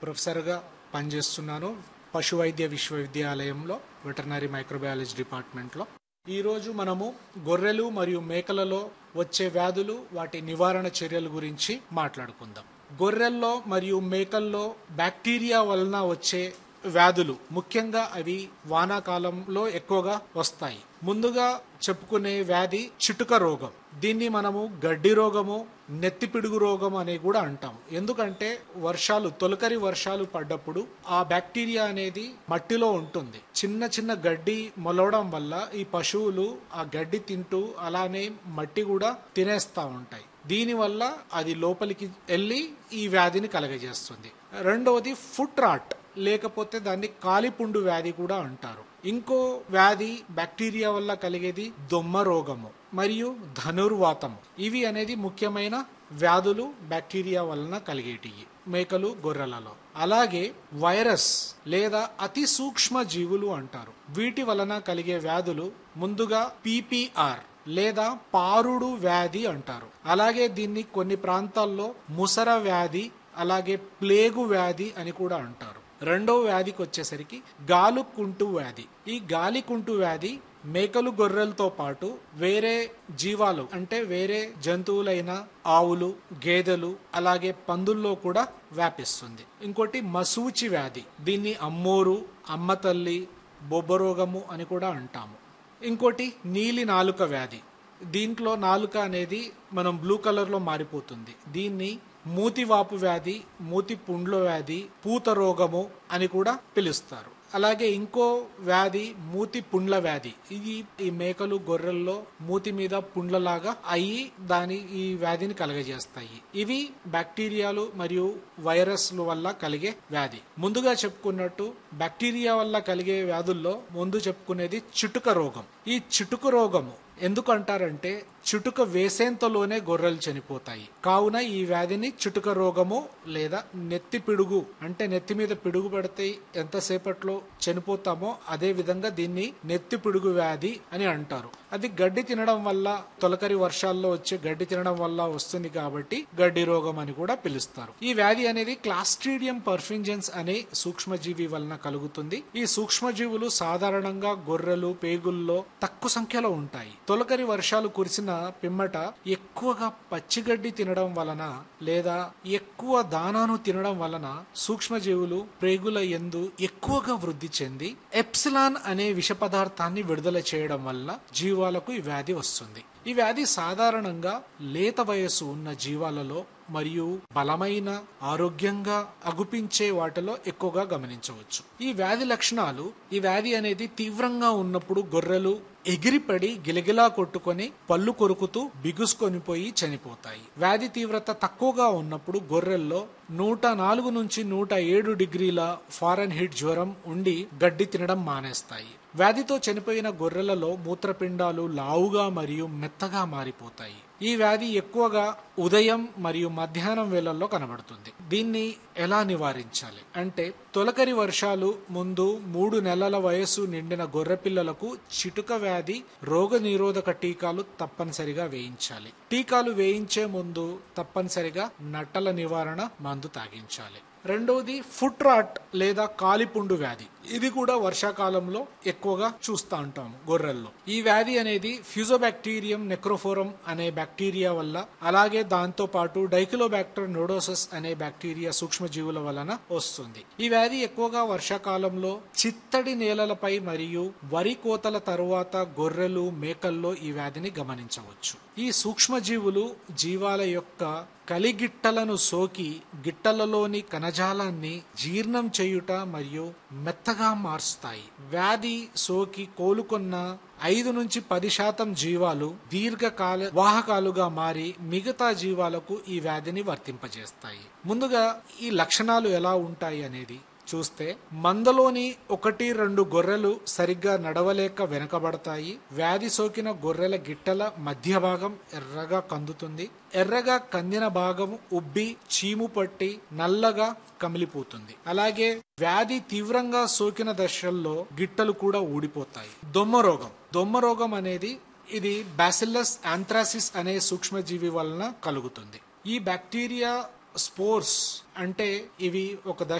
ప్రొఫెసర్గా పనిచేస్తున్నాను పశు వైద్య విశ్వవిద్యాలయంలో వెటర్నరీ మైక్రోబయాలజీ డిపార్ట్మెంట్లో ఈరోజు మనము గొర్రెలు మరియు మేకలలో వచ్చే వ్యాధులు వాటి నివారణ చర్యల గురించి మాట్లాడుకుందాం గొర్రెల్లో మరియు మేకల్లో బ్యాక్టీరియా వలన వచ్చే వ్యాధులు ముఖ్యంగా అవి వానాకాలంలో ఎక్కువగా వస్తాయి ముందుగా చెప్పుకునే వ్యాధి చిటుక రోగం దీన్ని మనము గడ్డి రోగము నెత్తిపిడుగు రోగం అని కూడా అంటాం ఎందుకంటే వర్షాలు తొలకరి వర్షాలు పడ్డప్పుడు ఆ బ్యాక్టీరియా అనేది మట్టిలో ఉంటుంది చిన్న చిన్న గడ్డి మొలవడం వల్ల ఈ పశువులు ఆ గడ్డి తింటూ అలానే మట్టి కూడా తినేస్తా ఉంటాయి దీనివల్ల అది లోపలికి వెళ్ళి ఈ వ్యాధిని కలగజేస్తుంది రెండవది ఫుట్ రాట్ లేకపోతే దాన్ని కాలిపుండు వ్యాధి కూడా అంటారు ఇంకో వ్యాధి బ్యాక్టీరియా వల్ల కలిగేది దొమ్మ రోగము మరియు ధనుర్వాతము ఇవి అనేది ముఖ్యమైన వ్యాధులు బ్యాక్టీరియా వలన కలిగేటివి మేకలు గొర్రెలలో అలాగే వైరస్ లేదా అతి సూక్ష్మ జీవులు అంటారు వీటి వలన కలిగే వ్యాధులు ముందుగా పీపీఆర్ లేదా పారుడు వ్యాధి అంటారు అలాగే దీన్ని కొన్ని ప్రాంతాల్లో ముసర వ్యాధి అలాగే ప్లేగు వ్యాధి అని కూడా అంటారు రెండో వ్యాధికి వచ్చేసరికి గాలుకుంటు వ్యాధి ఈ గాలికుంటు వ్యాధి మేకలు గొర్రెలతో పాటు వేరే జీవాలు అంటే వేరే జంతువులైన ఆవులు గేదెలు అలాగే పందుల్లో కూడా వ్యాపిస్తుంది ఇంకోటి మసూచి వ్యాధి దీన్ని అమ్మోరు అమ్మ తల్లి బొబ్బరోగము అని కూడా అంటాము ఇంకోటి నీలి నాలుక వ్యాధి దీంట్లో నాలుక అనేది మనం బ్లూ కలర్లో మారిపోతుంది దీన్ని మూతివాపు వ్యాధి మూతి పుండ్ల వ్యాధి పూత రోగము అని కూడా పిలుస్తారు అలాగే ఇంకో వ్యాధి మూతి పుండ్ల వ్యాధి ఇది ఈ మేకలు గొర్రెల్లో మూతి మీద పుండ్లలాగా అయ్యి దాని ఈ వ్యాధిని కలగజేస్తాయి ఇవి బ్యాక్టీరియాలు మరియు వైరస్ల వల్ల కలిగే వ్యాధి ముందుగా చెప్పుకున్నట్టు బ్యాక్టీరియా వల్ల కలిగే వ్యాధుల్లో ముందు చెప్పుకునేది చిటుక రోగం ఈ చిటుక రోగము ఎందుకు అంటారంటే చుటుక వేసేంతలోనే గొర్రెలు చనిపోతాయి కావున ఈ వ్యాధిని చుటుక రోగము లేదా నెత్తి పిడుగు అంటే నెత్తి మీద పిడుగు పడితే ఎంతసేపట్లో చనిపోతామో అదే విధంగా దీన్ని నెత్తి పిడుగు వ్యాధి అని అంటారు అది గడ్డి తినడం వల్ల తొలకరి వర్షాల్లో వచ్చే గడ్డి తినడం వల్ల వస్తుంది కాబట్టి గడ్డి రోగం అని కూడా పిలుస్తారు ఈ వ్యాధి అనేది క్లాస్ట్రీడియం పర్ఫింజెన్స్ అనే సూక్ష్మజీవి వలన కలుగుతుంది ఈ సూక్ష్మజీవులు సాధారణంగా గొర్రెలు పేగుల్లో తక్కువ సంఖ్యలో ఉంటాయి తొలకరి వర్షాలు కురిసిన పిమ్మట ఎక్కువగా పచ్చిగడ్డి తినడం వలన లేదా ఎక్కువ దానాను తినడం వలన సూక్ష్మజీవులు ప్రేగుల ఎందు ఎక్కువగా వృద్ధి చెంది ఎప్సిలాన్ అనే విష పదార్థాన్ని విడుదల చేయడం వల్ల జీవాలకు ఈ వ్యాధి వస్తుంది ఈ వ్యాధి సాధారణంగా లేత వయస్సు ఉన్న జీవాలలో మరియు బలమైన ఆరోగ్యంగా అగుపించే వాటిలో ఎక్కువగా గమనించవచ్చు ఈ వ్యాధి లక్షణాలు ఈ వ్యాధి అనేది తీవ్రంగా ఉన్నప్పుడు గొర్రెలు ఎగిరిపడి గిలగిలా కొట్టుకొని పళ్ళు కొరుకుతూ బిగుసుకొని పోయి చనిపోతాయి వ్యాధి తీవ్రత తక్కువగా ఉన్నప్పుడు గొర్రెల్లో నూట నాలుగు నుంచి నూట ఏడు డిగ్రీల ఫారెన్ హీట్ జ్వరం ఉండి గడ్డి తినడం మానేస్తాయి వ్యాధితో చనిపోయిన గొర్రెలలో మూత్రపిండాలు లావుగా మరియు మెత్తగా మారిపోతాయి ఈ వ్యాధి ఎక్కువగా ఉదయం మరియు మధ్యాహ్నం వేళల్లో కనబడుతుంది దీన్ని ఎలా నివారించాలి అంటే తొలకరి వర్షాలు ముందు మూడు నెలల వయస్సు నిండిన గొర్రె పిల్లలకు చిటుక వ్యాధి రోగ నిరోధక టీకాలు తప్పనిసరిగా వేయించాలి టీకాలు వేయించే ముందు తప్పనిసరిగా నట్టల నివారణ మందు తాగించాలి రెండవది ఫుట్ రాట్ లేదా కాలిపుండు వ్యాధి ఇది కూడా వర్షాకాలంలో ఎక్కువగా చూస్తూ ఉంటాము గొర్రెల్లో ఈ వ్యాధి అనేది ఫ్యూజోబాక్టీరియం నెక్రోఫోరం అనే బ్యాక్టీరియా వల్ల అలాగే దాంతో పాటు డైకిలోబాక్టర్ నోడోసస్ అనే బ్యాక్టీరియా సూక్ష్మజీవుల వలన వస్తుంది ఈ వ్యాధి ఎక్కువగా వర్షాకాలంలో చిత్తడి నేలలపై మరియు వరి కోతల తరువాత గొర్రెలు మేకల్లో ఈ వ్యాధిని గమనించవచ్చు ఈ సూక్ష్మజీవులు జీవాల యొక్క కలిగిట్టలను సోకి గిట్టలలోని కణజాలాన్ని జీర్ణం చేయుట మరియు మెత్తగా మారుస్తాయి వ్యాధి సోకి కోలుకున్న ఐదు నుంచి పది శాతం జీవాలు దీర్ఘకాల వాహకాలుగా మారి మిగతా జీవాలకు ఈ వ్యాధిని వర్తింపజేస్తాయి ముందుగా ఈ లక్షణాలు ఎలా ఉంటాయి అనేది చూస్తే మందలోని ఒకటి రెండు గొర్రెలు సరిగ్గా నడవలేక వెనకబడతాయి వ్యాధి సోకిన గొర్రెల గిట్టల మధ్య భాగం ఎర్రగా కందుతుంది ఎర్రగా కందిన భాగం ఉబ్బి చీము పట్టి నల్లగా కమిలిపోతుంది అలాగే వ్యాధి తీవ్రంగా సోకిన దశల్లో గిట్టలు కూడా ఊడిపోతాయి దొమ్మ రోగం దొమ్మ రోగం అనేది ఇది బాసిల్లస్ ఆంథ్రాసిస్ అనే సూక్ష్మజీవి వలన కలుగుతుంది ఈ బ్యాక్టీరియా స్పోర్స్ అంటే ఇవి ఒక